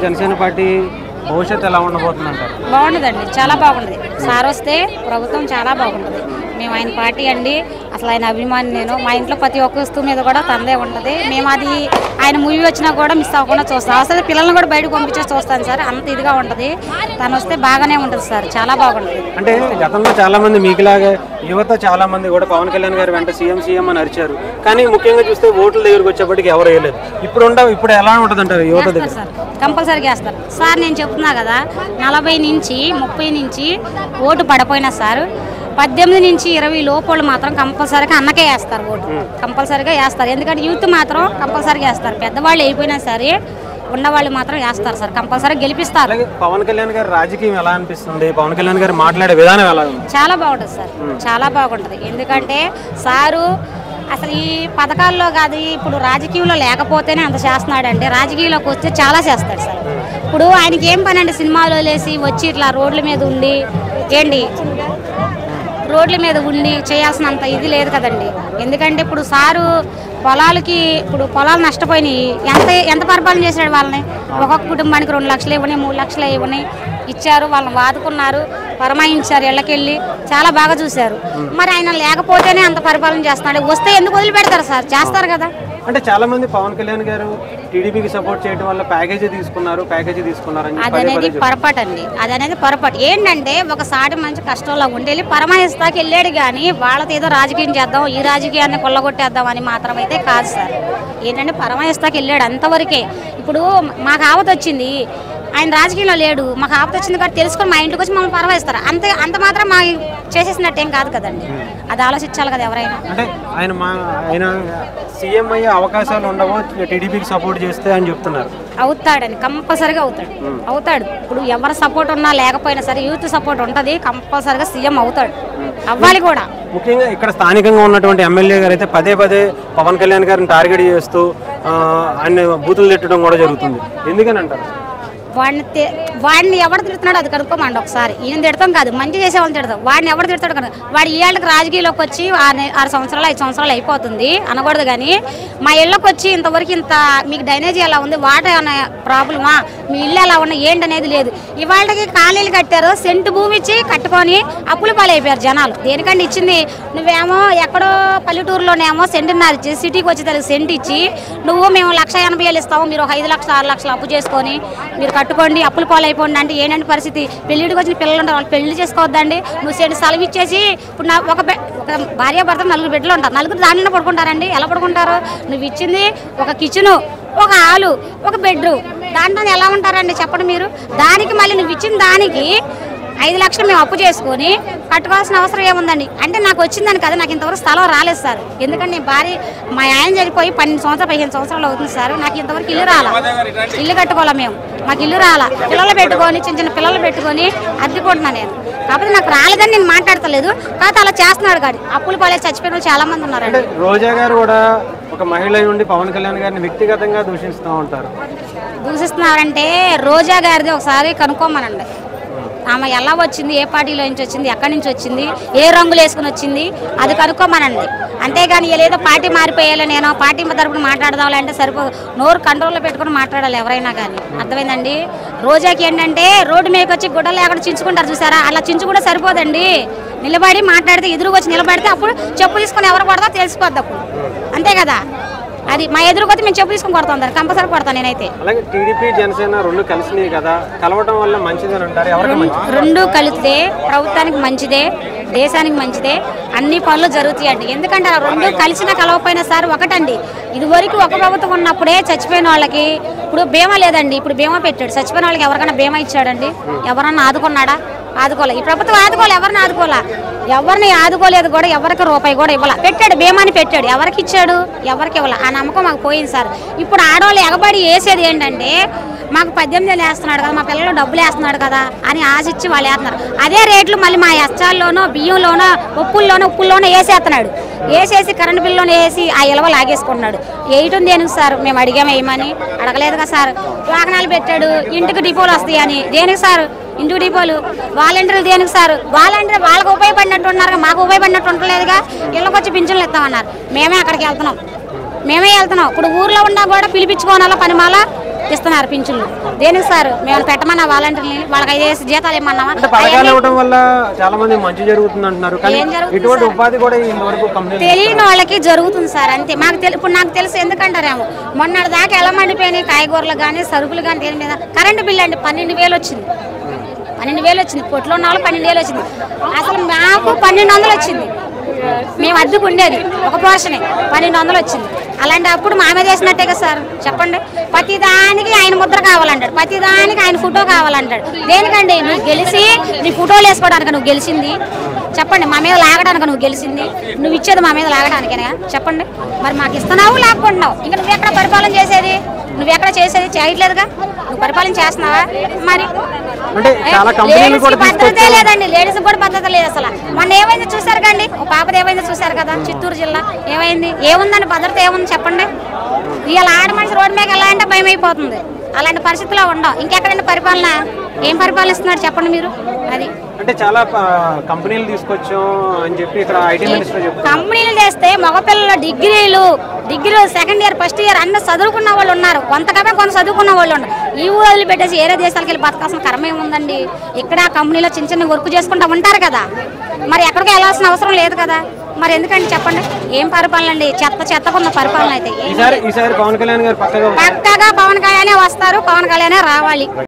Janasena party భవిష్యత్తు ఎలా ఉండబోతుంది అంటారు బాగుండదండి చాలా బాగుండదు సార్ వస్తే ప్రభుత్వం చాలా బాగుంటుంది మేము ఆయన పార్టీ అండి అసలు ఆయన అభిమాని నేను మా ఇంట్లో ప్రతి ఒక్క వస్తువు మీద కూడా తందే ఉంటుంది మేము అది ఆయన మూవీ వచ్చినా కూడా మిస్ అవ్వకుండా చూస్తాం అసలు పిల్లల్ని కూడా బయటకు పంపించేసి చూస్తాను సార్ అంత ఇదిగా ఉంటుంది తను వస్తే బాగానే ఉంటుంది సార్ చాలా బాగుంటుంది అంటే గతంలో చాలా మంది మీకులాగే యువత చాలా మంది కూడా పవన్ కళ్యాణ్ గారు వెంట సీఎం సీఎం అని అరిచారు కానీ ముఖ్యంగా చూస్తే ఓట్ల దగ్గరికి వచ్చేప్పటికి ఎవరు వేయలేదు ఇప్పుడు ఉండ ఇప్పుడు ఎలా ఉంటుంది అంటారు యువత దగ్గర సార్ కంపల్సరీగా వేస్తారు సార్ నేను చెప్తున్నా కదా నలభై నుంచి ముప్పై నుంచి ఓటు పడిపోయినా సార్ పద్దెనిమిది నుంచి ఇరవై లోపల మాత్రం కంపల్సరీగా అన్నకే వేస్తారు ఓటు కంపల్సరీగా వేస్తారు ఎందుకంటే యూత్ మాత్రం కంపల్సరీగా వేస్తారు పెద్దవాళ్ళు అయిపోయినా సరే ఉన్నవాళ్ళు మాత్రం వేస్తారు సార్ కంపల్సరీ గెలిపిస్తారు అలాగే పవన్ కళ్యాణ్ గారి రాజకీయం ఎలా అనిపిస్తుంది పవన్ కళ్యాణ్ గారు మాట్లాడే విధానం ఎలా ఉంది చాలా బాగుంటుంది సార్ చాలా బాగుంటుంది ఎందుకంటే సారు అసలు ఈ పథకాల్లో కాదు ఇప్పుడు రాజకీయంలో లేకపోతేనే అంత చేస్తున్నాడంటే రాజకీయంలోకి వస్తే చాలా చేస్తాడు సార్ ఇప్పుడు ఆయనకి ఏం పని అండి సినిమాలో లేసి వచ్చి ఇట్లా రోడ్ల మీద ఉండి ఏంటి రోడ్ల మీద ఉండి చేయాల్సినంత ఇది లేదు కదండి ఎందుకంటే ఇప్పుడు సారు పొలాలకి ఇప్పుడు పొలాలు నష్టపోయినాయి ఎంత ఎంత పరిపాలన చేశాడు వాళ్ళని ఒక్కొక్క కుటుంబానికి రెండు లక్షలు ఇవ్వని మూడు లక్షలు ఇవ్వని ఇచ్చారు వాళ్ళని వాదుకున్నారు పరమాయించారు ఇళ్ళకెళ్ళి చాలా బాగా చూశారు మరి ఆయన లేకపోతేనే అంత పరిపాలన చేస్తున్నాడు వస్తే ఎందుకు వదిలిపెడతారు సార్ చేస్తారు కదా అంటే చాలా మంది పవన్ కళ్యాణ్ గారు టీడీపీకి సపోర్ట్ చేయడం వల్ల ప్యాకేజీ తీసుకున్నారు ప్యాకేజీ తీసుకున్నారు అని చెప్పి పదే అదనేది పదే చెప్తున్నారు. పొరపాటు అండి అదనేది పొరపాటు ఏంటంటే ఒకసారి మంచి కష్టంలో ఉండేది పరమహిస్తాకి వెళ్ళాడు కానీ వాళ్ళతో ఏదో రాజకీయం చేద్దాం ఈ రాజకీయాన్ని కొల్లగొట్టేద్దాం అని మాత్రం అయితే కాదు సార్ ఏంటంటే పరమహిస్తాకి వెళ్ళాడు అంతవరకే ఇప్పుడు మాకు ఆపత వచ్చింది ఆయన రాజకీయంలో లేడు మాకు ఆపత వచ్చింది కాబట్టి తెలుసుకొని మా ఇంటికి వచ్చి మమ్మల్ని పరమహిస్తారు అంతే అంత మాత్రం మా చేసేసినట్టు ఏం కాదు కదండి అది ఆలోచించాలి కదా ఎవరైనా అంటే ఆయన మా ఆయన సీఎం అయ్యే అవకాశాలు ఉండవు టీడీపీకి సపోర్ట్ చేస్తే అని చెప్తున్నారు అవుతాడని కంపల్సరీగా అవుతాడు అవుతాడు ఇప్పుడు ఎవరి సపోర్ట్ ఉన్నా లేకపోయినా సరే యూత్ సపోర్ట్ ఉంటుంది కంపల్సరీగా సీఎం అవుతాడు అవ్వాలి కూడా ముఖ్యంగా ఇక్కడ స్థానికంగా ఉన్నటువంటి ఎమ్మెల్యే గారు అయితే పదే పదే పవన్ కళ్యాణ్ గారిని టార్గెట్ చేస్తూ ఆ, ఆయన బూతులు తిట్టడం కూడా జరుగుతుంది ఎందుకని అంటారు వాడిని తే- వాడిని ఎవడు తిడుతున్నాడో అది కనుక్కోమండి ఒకసారి ఈయన తిడతాం కాదు మంచి చేసే వాళ్ళని తిడతాం వాడిని ఎవడు తిడతాడు కనుక వాడు ఈ ఏళ్ళకి రాజకీయాల్లోకి వచ్చి ఆరు నె- ఆరు సంవత్సరాలు ఐదు సంవత్సరాలు అయిపోతుంది అనకూడదు కానీ మా ఇళ్ళకి వచ్చి ఇంతవరకు ఇంత మీకు డైనేజీ ఎలా ఉంది వాటర్ ఏమైనా ప్రాబ్లమా మీ ఇల్లు ఎలా ఉన్నా ఏంటి అనేది లేదు ఇవాళకి ఖాళీలు కట్టారు సెంటు భూమి ఇచ్చి కట్టుకొని అప్పులు పాలైపోయారు జనాలు దేనికంటే ఇచ్చింది నువ్వేమో ఎక్కడో పల్లెటూరులోనేమో సెంటున్నర ఇచ్చి సిటీకి వచ్చి తనకి సెంట్ ఇచ్చి నువ్వు మేము లక్ష ఎనభై వేలు ఇస్తాము మీరు ఒక ఐదు లక్షలు ఆరు లక్షలు అప్పు చేసుకొని మీరు కట్టుకోండి అప్పులు పాలైపోండి అంటే ఏంటంటే పరిస్థితి పెళ్ళిడికి వచ్చిన పిల్లలు ఉంటారు వాళ్ళు పెళ్లి చేసుకోవద్దండి నువ్వు సెంటు స్థలం ఇచ్చేసి ఇప్పుడు నా ఒక బె- ఒక భార్య భర్త నలుగురు బిడ్డలు ఉంటారు నలుగురు దానిలో పడుకుంటారండి ఎలా పడుకుంటారు నువ్వు ఇచ్చింది ఒక కిచెను ఒక హాలు ఒక బెడ్రూమ్ దాంట్లో ఎలా ఉంటారండి చెప్పండి మీరు దానికి మళ్ళీ నువ్వు ఇచ్చిన దానికి ఐదు లక్షలు మేము అప్పు చేసుకొని కట్టుకోవాల్సిన అవసరం ఏముందండి అంటే నాకు వచ్చిందని కదా నాకు ఇంతవరకు స్థలం రాలేదు సార్ ఎందుకంటే నేను భార్య మా ఆయన చనిపోయి పన్నెండు సంవత్సరాలు పదిహేను సంవత్సరాలు అవుతుంది సార్ నాకు ఇంతవరకు ఇల్లు రాలా ఇల్లు కట్టుకోవాలా మేము మాకు ఇల్లు రాలా పిల్లలు పెట్టుకొని చిన్న చిన్న పిల్లలు పెట్టుకొని అద్దెకుంటున్నాను నేను కాకపోతే నాకు రాలేదని నేను మాట్లాడతలేదు కాకపోతే అలా చేస్తున్నాడు కాదు అప్పులు పాలే చచ్చిపోయిన వాళ్ళు చాలా మంది ఉన్నారండి రోజా గారు కూడా ఒక మహిళ అయి ఉండి పవన్ కళ్యాణ్ గారిని వ్యక్తిగతంగా దూషిస్తూ ఉంటారు దూషిస్తున్నారంటే రోజా గారిది ఒకసారి కనుక్కోమనండి ఆమె ఎలా వచ్చింది ఏ పార్టీలో నుంచి వచ్చింది ఎక్కడి నుంచి వచ్చింది ఏ రంగులు వేసుకుని వచ్చింది అది కనుక్కోమనండి అంతేగాని ఏదో పార్టీ మారిపోయాలి నేను పార్టీ తరపున మాట్లాడదాం అంటే సరిపోదు నోరు కంట్రోల్లో పెట్టుకుని మాట్లాడాలి ఎవరైనా కానీ అర్థమైందండి రోజాకి ఏంటంటే రోడ్డు మీదకి వచ్చి గుడ్డలు లేకుండా చించుకుంటారు చూసారా అలా చించుకుంటే సరిపోదండి నిలబడి మాట్లాడితే ఎదురుకు వచ్చి నిలబడితే అప్పుడు చెప్పు తీసుకొని ఎవరు కొడతా తెలిసిపోద్ది అప్పుడు అంతే కదా అది మా ఎదురుకొచ్చి మేము చెప్పు తీసుకొని కొడతాం కంపల్సరీ కొడతాను నేనైతే అలాగే టీడీపీ జనసేన రెండు కలిసినాయి కదా కలవటం వల్ల మంచిదని అంటారు ఎవరికి మంచిది రెండు కలిస్తే ప్రభుత్వానికి మంచిదే దేశానికి మంచిదే అన్ని పనులు జరుగుతాయండి ఎందుకంటే ఆ రెండు కలిసిన కలవపోయినా సార్ ఒకటండి ఇదివరకు ఒక ప్రభుత్వం ఉన్నప్పుడే చచ్చిపోయిన వాళ్ళకి ఇప్పుడు బీమా లేదండి ఇప్పుడు బీమా పెట్టాడు చచ్చిపోయిన వాళ్ళకి ఎవరికైనా బీమా ఇచ్చాడండి ఎవరన్నా ఆదుకున్నాడా ఆదుకోలే ఈ ప్రభుత్వం ఆదుకోలే ఎవరిని ఆదుకోలే ఎవరిని ఆదుకోలేదు కూడా ఎవరికి రూపాయి కూడా ఇవ్వాల పెట్టాడు బీమాని పెట్టాడు ఎవరికి ఇచ్చాడు ఎవరికి ఇవ్వాల ఆ నమ్మకం మాకు పోయింది సార్ ఇప్పుడు ఆడవాళ్ళు ఎగబడి వేసేది ఏంటంటే మాకు పద్దెనిమిది వేలు వేస్తున్నాడు కదా మా పిల్లలు డబ్బులు వేస్తున్నాడు కదా అని ఆశిచ్చి వాళ్ళు వేస్తున్నారు అదే రేట్లు మళ్ళీ మా ఎచ్చాల్లోనో బియ్యంలోనో ఉప్పుల్లోనో ఉప్పుల్లోనో వేసేస్తున్నాడు వేసేసి కరెంట్ బిల్లులోనే వేసి ఆ ఇలవ లాగేసుకుంటున్నాడు వేయటం దేనికి సార్ మేము అడిగాము వేయమని అడగలేదు కదా సార్ వాహనాలు పెట్టాడు ఇంటికి డిపోలు వస్తాయని దేనికి సార్ ఇంటికి డిపోలు వాలంటీర్లు దేనికి సార్ వాలంటీర్ వాళ్ళకి ఉపయోగపడినట్టు ఉన్నారు మాకు ఉపయోగపడినట్టు ఉండలేదుగా ఇళ్ళకి వచ్చి పింఛన్లు ఇస్తామన్నారు మేమే అక్కడికి వెళ్తున్నాం మేమే వెళ్తున్నాం ఇప్పుడు ఊర్లో ఉన్నా కూడా పిలిపించుకోనాలా పని మాల ఇస్తున్నారు పింఛన్లు దేనికి సార్ మేము పెట్టమన్నా వాలంటీర్ని వాళ్ళకి ఐదేసి జీతాలు ఇమ్మన్నామా అంటే పథకాలు ఇవ్వడం వల్ల చాలా మంది మంచి జరుగుతుంది అంటున్నారు కానీ ఏం జరుగుతుంది ఇటువంటి ఉపాధి కూడా ఇంతవరకు కంపెనీ తెలియని వాళ్ళకి జరుగుతుంది సార్ అంతే మాకు తెలి ఇప్పుడు నాకు తెలుసు ఎందుకంటారేమో మొన్నటి దాకా ఎలా మండిపోయినాయి కాయగూరలు కానీ సరుకులు కానీ దేని మీద కరెంటు బిల్ అండి పన్నెండు వేలు వచ్చింది పన్నెండు వేలు వచ్చింది పొట్లో ఉన్న వాళ్ళు పన్నెండు వేలు వచ్చింది అసలు మాకు పన్నెండు వందలు వచ్చింది మేము అద్దెకు ఉండేది ఒక పోర్షనే పన్నెండు వందలు వచ్చింది అలాంటి అప్పుడు మా మీద వేసినట్టే కదా సార్ చెప్పండి ప్రతి దానికి ఆయన ముద్ర కావాలంటాడు ప్రతి దానికి ఆయన ఫోటో కావాలంటాడు దేనికండి నువ్వు గెలిచి నీ ఫోటోలు వేసుకోవడానికి నువ్వు గెలిచింది చెప్పండి మా మీద లాగడానికి నువ్వు గెలిచింది నువ్వు ఇచ్చేది మా మీద లాగడానికేనా చెప్పండి మరి మాకు ఇస్తున్నావు లాక్కుంటున్నావు ఇంకా నువ్వు ఎక్కడ పరిపాలన చేసేది నువ్వు ఎక్కడ చేసేది చేయట్లేదుగా నువ్వు పరిపాలన చేస్తున్నావా మరి అంటే చాలా కంపెనీలు లేడీస్ కూడా భద్రతే తీసుకొచ్చారు లేదండి లేడీస్ కూడా భద్రత లేదు అసలు మొన్న ఏమైంది చూసారు కండి ఒక పాపది ఏమైంది చూసారు కదా చిత్తూరు జిల్లా ఏమైంది ఏముందండి భద్రత ఏముంది చెప్పండి ఇవాళ ఆడ మనిషి రోడ్డు మీద ఎలా అంటే భయం అయిపోతుంది అలాంటి పరిస్థితిలో ఉండవు ఇంకెక్కడండి పరిపాలన ఏం పరిపాలన ఇస్తున్నారు చెప్పండి మీరు అది అంటే చాలా ఆ, కంపెనీలు తీసుకొచ్చాం అని చెప్పి ఇక్కడ ఐటీ మినిస్టర్ చెప్తారు కంపెనీలు చేస్తే మగపిల్లలు డిగ్రీలు డిగ్రీలు సెకండ్ ఇయర్ ఫస్ట్ ఇయర్ అన్ని చదువుకున్న వాళ్ళు ఉన్నారు కొంతకమే కొంత చదువుకున్న వాళ్ళు ఉన్నారు ఈ ఊరు వదిలిపెట్టేసి వేరే దేశాలకు వెళ్ళి బతకాల్సిన కర్మ ఏముందండి ఇక్కడ ఆ కంపెనీలో చిన్న చిన్న వర్క్ చేసుకుంటూ ఉంటారు కదా మరి ఎక్కడికి వెళ్ళాల్సిన అవసరం లేదు కదా మరి ఎందుకండి చెప్పండి ఏం పరిపాలన అండి చెత్త చెత్తకున్న పరిపాలన అయితే ఈసారి ఈసారి పవన్ కళ్యాణ్ గారు పక్కగా పక్కగా పవన్ కళ్యాణే వస్తారు పవన్ కళ్యాణే రావాలి